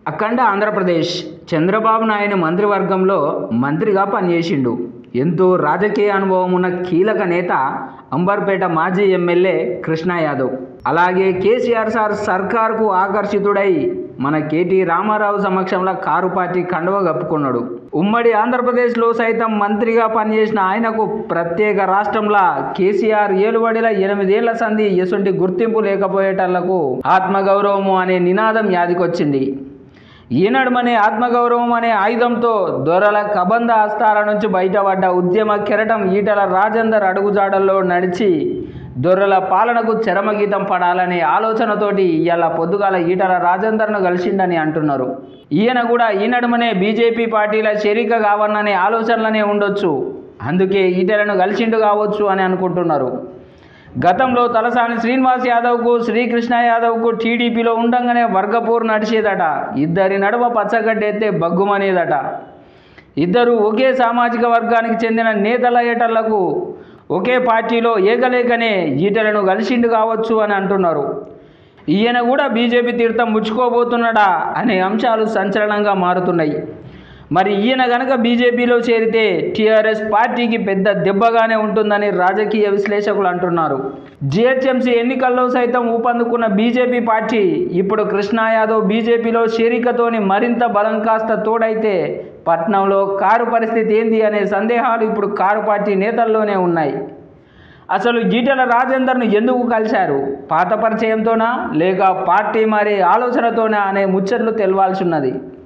అఖండ ఆంధ్రప్రదేశ్ చంద్రబాబు నాయుడు మంత్రివర్గంలో మంత్రిగా పనిచేసిండు ఎంతో రాజకీయ అనుభవం ఉన్న కీలక నేత అంబర్పేట మాజీ ఎమ్మెల్యే కృష్ణా యాదవ్ అలాగే కేసీఆర్ సార్ సర్కార్కు ఆకర్షితుడై మన కేటీ రామారావు సమక్షంలో కారు పార్టీ కండువ కప్పుకున్నాడు ఉమ్మడి ఆంధ్రప్రదేశ్లో సైతం మంత్రిగా పనిచేసిన ఆయనకు ప్రత్యేక రాష్ట్రంలో కేసీఆర్ ఏలుబడిల ఎనిమిదేళ్ల సంధి ఎసుంటి గుర్తింపు లేకపోయేటళ్లకు ఆత్మగౌరవము అనే నినాదం యాదికొచ్చింది ఈనడుమనే ఆత్మగౌరవం అనే ఆయుధంతో దొరల కబంధ హస్తాల నుంచి బయటపడ్డ ఉద్యమ కెరటం ఈటల రాజేందర్ అడుగుజాడల్లో నడిచి దొరల పాలనకు చరమగీతం పడాలనే ఆలోచనతోటి ఇవాళ పొద్దుగాల ఈటల రాజేందర్ను కలిసిండని అంటున్నారు ఈయన కూడా ఈనడుమనే బీజేపీ పార్టీల చేరిక కావన్ననే ఆలోచనలనే ఉండొచ్చు అందుకే ఈటలను కలిసిండు కావచ్చు అని అనుకుంటున్నారు గతంలో తలసాని శ్రీనివాస్ యాదవ్కు శ్రీకృష్ణ యాదవ్కు టీడీపీలో ఉండంగానే వర్గపూర్ నడిచేదట ఇద్దరి నడుమ పచ్చగడ్డెత్తే బగ్గుమనేదట ఇద్దరు ఒకే సామాజిక వర్గానికి చెందిన నేతల ఏటళ్లకు ఒకే పార్టీలో ఏకలేకనే ఈటలను కలిసిండు కావచ్చు అని అంటున్నారు ఈయన కూడా బీజేపీ తీర్థం ముచ్చుకోబోతున్నాడా అనే అంశాలు సంచలనంగా మారుతున్నాయి మరి ఈయన గనక బీజేపీలో చేరితే టీఆర్ఎస్ పార్టీకి పెద్ద దెబ్బగానే ఉంటుందని రాజకీయ విశ్లేషకులు అంటున్నారు జిహెచ్ఎంసీ ఎన్నికల్లో సైతం ఊపందుకున్న బీజేపీ పార్టీ ఇప్పుడు కృష్ణా యాదవ్ బీజేపీలో చేరికతోని మరింత బలం కాస్త తోడైతే పట్నంలో కారు పరిస్థితి ఏంది అనే సందేహాలు ఇప్పుడు కారు పార్టీ నేతల్లోనే ఉన్నాయి అసలు ఈటెల రాజేందర్ను ఎందుకు కలిశారు పాత పరిచయంతోనా లేక పార్టీ మరి ఆలోచనతోనా అనే ముచ్చట్లు తెలవాల్సి ఉన్నది